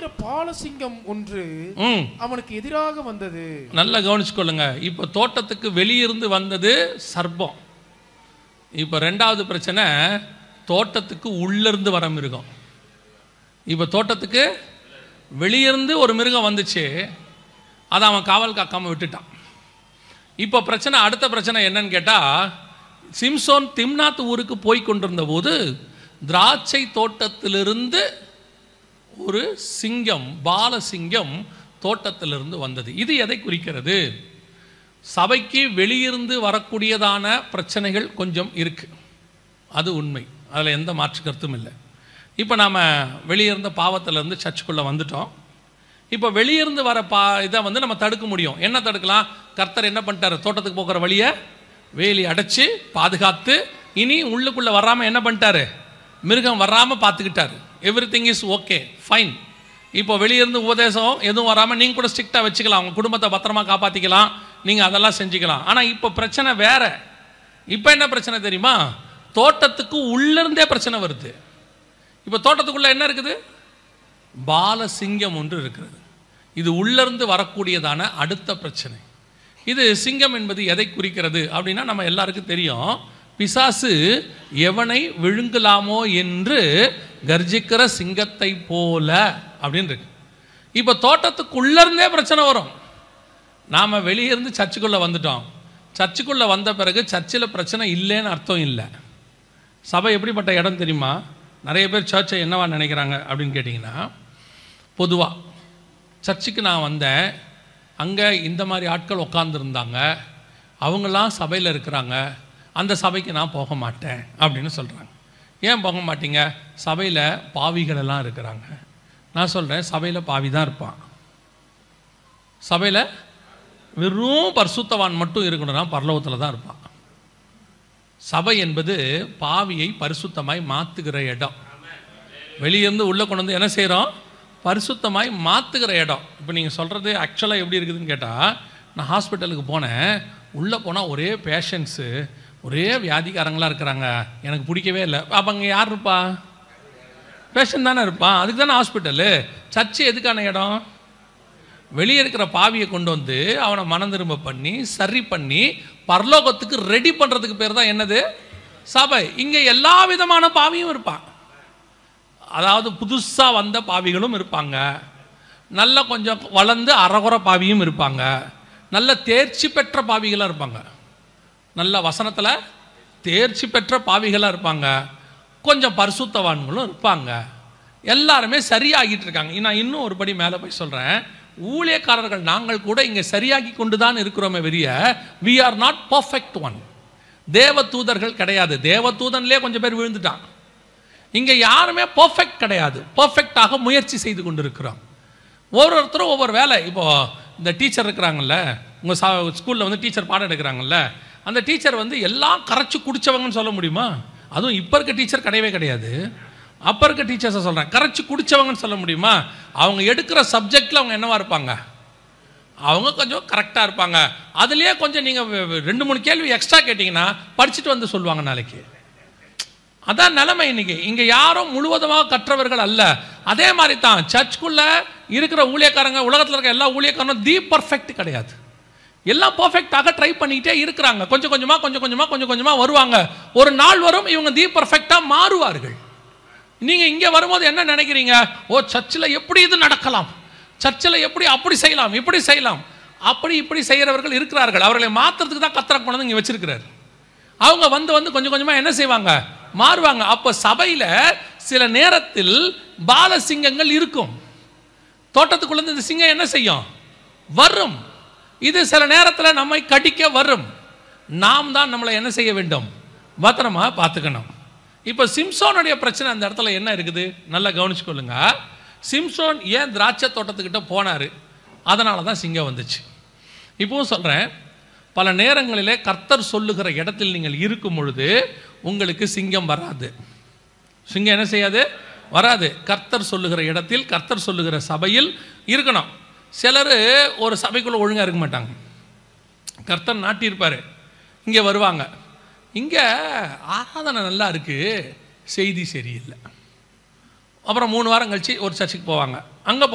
காட்டில பாலசிங்கம் ஒன்று ம் அவனுக்கு எதிராக வந்தது நல்லா கவனிச்சுக்கொள்ளுங்க இப்போ தோட்டத்துக்கு வெளியிருந்து வந்தது சர்ப்பம் இப்போ ரெண்டாவது பிரச்சனை தோட்டத்துக்கு உள்ளிருந்து வர மிருகம் இப்போ தோட்டத்துக்கு வெளியிருந்து ஒரு மிருகம் வந்துச்சு அதை அவன் காவல் காக்காம விட்டுட்டான் இப்போ பிரச்சனை அடுத்த பிரச்சனை என்னன்னு கேட்டால் சிம்சோன் திம்னாத் ஊருக்கு போய் கொண்டிருந்த போது திராட்சை தோட்டத்திலிருந்து ஒரு சிங்கம் பாலசிங்கம் தோட்டத்திலிருந்து வந்தது இது எதை குறிக்கிறது சபைக்கு வெளியிருந்து வரக்கூடியதான பிரச்சனைகள் கொஞ்சம் இருக்கு அது உண்மை அதில் எந்த மாற்று கருத்தும் இல்லை இப்போ நாம் வெளியிருந்த பாவத்திலேருந்து சர்ச்சுக்குள்ளே வந்துட்டோம் இப்போ வெளியிருந்து வர பா இதை வந்து நம்ம தடுக்க முடியும் என்ன தடுக்கலாம் கர்த்தர் என்ன பண்ணிட்டாரு தோட்டத்துக்கு போகிற வழியை வேலி அடைச்சு பாதுகாத்து இனி உள்ளுக்குள்ளே வராமல் என்ன பண்ணிட்டாரு மிருகம் வராமல் பார்த்துக்கிட்டாரு everything is okay fine இப்போ வெளியிருந்து உபதேசம் எதுவும் வராமல் நீங்கள் கூட ஸ்ட்ரிக்டாக வச்சுக்கலாம் உங்கள் குடும்பத்தை பத்திரமா காப்பாற்றிக்கலாம் நீங்கள் அதெல்லாம் செஞ்சுக்கலாம் ஆனால் இப்போ பிரச்சனை வேற இப்போ என்ன பிரச்சனை தெரியுமா தோட்டத்துக்கு உள்ளிருந்தே பிரச்சனை வருது இப்போ தோட்டத்துக்குள்ளே என்ன இருக்குது பாலசிங்கம் ஒன்று இருக்கிறது இது உள்ளிருந்து வரக்கூடியதான அடுத்த பிரச்சனை இது சிங்கம் என்பது எதை குறிக்கிறது அப்படின்னா நம்ம எல்லாருக்கும் தெரியும் பிசாசு எவனை விழுங்கலாமோ என்று கர்ஜிக்கிற சிங்கத்தை போல அப்படின்னு இருக்கு இப்போ தோட்டத்துக்குள்ளேருந்தே பிரச்சனை வரும் நாம் வெளியிருந்து சர்ச்சுக்குள்ளே வந்துட்டோம் சர்ச்சுக்குள்ளே வந்த பிறகு சர்ச்சில் பிரச்சனை இல்லைன்னு அர்த்தம் இல்லை சபை எப்படிப்பட்ட இடம் தெரியுமா நிறைய பேர் சர்ச்சை என்னவா நினைக்கிறாங்க அப்படின்னு கேட்டிங்கன்னா பொதுவாக சர்ச்சுக்கு நான் வந்தேன் அங்கே இந்த மாதிரி ஆட்கள் உட்காந்துருந்தாங்க அவங்களாம் சபையில் இருக்கிறாங்க அந்த சபைக்கு நான் போக மாட்டேன் அப்படின்னு சொல்கிறாங்க ஏன் போக மாட்டீங்க சபையில் பாவிகள் எல்லாம் இருக்கிறாங்க நான் சொல்கிறேன் சபையில் பாவி தான் இருப்பான் சபையில் வெறும் பரிசுத்தவான் மட்டும் இருக்கணும்னா பரலோகத்தில் தான் இருப்பான் சபை என்பது பாவியை பரிசுத்தமாய் மாற்றுகிற இடம் வெளியிருந்து உள்ளே கொண்டு வந்து என்ன செய்கிறோம் பரிசுத்தமாய் மாற்றுகிற இடம் இப்போ நீங்கள் சொல்கிறது ஆக்சுவலாக எப்படி இருக்குதுன்னு கேட்டால் நான் ஹாஸ்பிட்டலுக்கு போனேன் உள்ளே போனால் ஒரே பேஷண்ட்ஸு ஒரே வியாதிக்காரங்களாக இருக்கிறாங்க எனக்கு பிடிக்கவே இல்லை அப்போ அங்கே யார் இருப்பா பேஷண்ட் தானே இருப்பான் அதுக்கு தானே ஹாஸ்பிட்டலு சர்ச்சு எதுக்கான இடம் வெளியே இருக்கிற பாவியை கொண்டு வந்து அவனை மனம் திரும்ப பண்ணி சரி பண்ணி பரலோகத்துக்கு ரெடி பண்ணுறதுக்கு பேர் தான் என்னது சபை இங்கே எல்லா விதமான பாவியும் இருப்பான் அதாவது புதுசாக வந்த பாவிகளும் இருப்பாங்க நல்ல கொஞ்சம் வளர்ந்து அறகுற பாவியும் இருப்பாங்க நல்ல தேர்ச்சி பெற்ற பாவிகளாக இருப்பாங்க நல்ல வசனத்தில் தேர்ச்சி பெற்ற பாவிகளாக இருப்பாங்க கொஞ்சம் பரிசுத்தவான்களும் இருப்பாங்க எல்லாருமே சரியாகிட்டு இருக்காங்க நான் இன்னும் ஒரு படி மேலே போய் சொல்கிறேன் ஊழியக்காரர்கள் நாங்கள் கூட இங்கே சரியாகி கொண்டு தான் இருக்கிறோமே வெறிய we are not perfect one தேவ தூதர்கள் கிடையாது தேவ தூதன்லேயே கொஞ்சம் பேர் விழுந்துட்டான் இங்கே யாருமே பர்ஃபெக்ட் கிடையாது பர்ஃபெக்டாக முயற்சி செய்து கொண்டிருக்கிறோம் ஒவ்வொருத்தரும் ஒவ்வொரு வேலை இப்போ இந்த டீச்சர் இருக்கிறாங்கல்ல உங்கள் சா ஸ்கூலில் வந்து டீச்சர் பாடம் எடுக்கிறாங்கல்ல அந்த டீச்சர் வந்து எல்லாம் கரைச்சி குடிச்சவங்கன்னு சொல்ல முடியுமா அதுவும் இப்போ இருக்க டீச்சர் கிடையவே கிடையாது அப்போ இருக்க டீச்சர்ஸை சொல்கிறேன் கரைச்சி குடிச்சவங்கன்னு சொல்ல முடியுமா அவங்க எடுக்கிற சப்ஜெக்டில் அவங்க என்னவா இருப்பாங்க அவங்க கொஞ்சம் கரெக்டாக இருப்பாங்க அதுலேயே கொஞ்சம் நீங்கள் ரெண்டு மூணு கேள்வி எக்ஸ்ட்ரா கேட்டிங்கன்னா படிச்சுட்டு வந்து சொல்லுவாங்க நாளைக்கு அதான் நிலைமை இன்னைக்கு இங்கே யாரும் முழுவதுமாக கற்றவர்கள் அல்ல அதே மாதிரி தான் சர்ச்சுக்குள்ள இருக்கிற ஊழியக்காரங்க உலகத்தில் இருக்க எல்லா ஊழியக்காரனும் தி பர்ஃபெக்ட் கிடையாது எல்லாம் பர்ஃபெக்டாக ட்ரை பண்ணிக்கிட்டே இருக்கிறாங்க கொஞ்சம் கொஞ்சமாக கொஞ்சம் கொஞ்சமாக கொஞ்சம் கொஞ்சமாக வருவாங்க ஒரு நாள் வரும் இவங்க தி பர்ஃபெக்டாக மாறுவார்கள் நீங்கள் இங்கே வரும்போது என்ன நினைக்கிறீங்க ஓ சர்ச்சில் எப்படி இது நடக்கலாம் சர்ச்சில் எப்படி அப்படி செய்யலாம் இப்படி செய்யலாம் அப்படி இப்படி செய்கிறவர்கள் இருக்கிறார்கள் அவர்களை மாற்றுறதுக்கு தான் கத்திர கொண்டு வந்து இங்கே வச்சிருக்கிறார் அவங்க வந்து வந்து கொஞ்சம் கொஞ்சமாக என்ன செய்வாங்க மாறுவாங்க அப்போ சபையில் சில நேரத்தில் பாலசிங்கங்கள் இருக்கும் தோட்டத்துக்குள்ளேருந்து இந்த சிங்கம் என்ன செய்யும் வரும் இது சில நேரத்தில் நம்மை கடிக்க வரும் நாம் தான் நம்மளை என்ன செய்ய வேண்டும் பத்திரமா பார்த்துக்கணும் இப்போ சிம்சோனுடைய பிரச்சனை அந்த இடத்துல என்ன இருக்குது நல்லா கவனிச்சுக்கொள்ளுங்க சிம்சோன் ஏன் திராட்சை தோட்டத்துக்கிட்ட போனார் அதனால தான் சிங்கம் வந்துச்சு இப்பவும் சொல்கிறேன் பல நேரங்களிலே கர்த்தர் சொல்லுகிற இடத்தில் நீங்கள் இருக்கும் பொழுது உங்களுக்கு சிங்கம் வராது சிங்கம் என்ன செய்யாது வராது கர்த்தர் சொல்லுகிற இடத்தில் கர்த்தர் சொல்லுகிற சபையில் இருக்கணும் சிலர் ஒரு சபைக்குள்ளே ஒழுங்காக இருக்க மாட்டாங்க கர்த்தர் நாட்டியிருப்பார் இங்கே வருவாங்க இங்கே ஆராதனை நல்லா இருக்குது செய்தி சரியில்லை அப்புறம் மூணு வாரம் கழிச்சு ஒரு சர்ச்சுக்கு போவாங்க அங்கே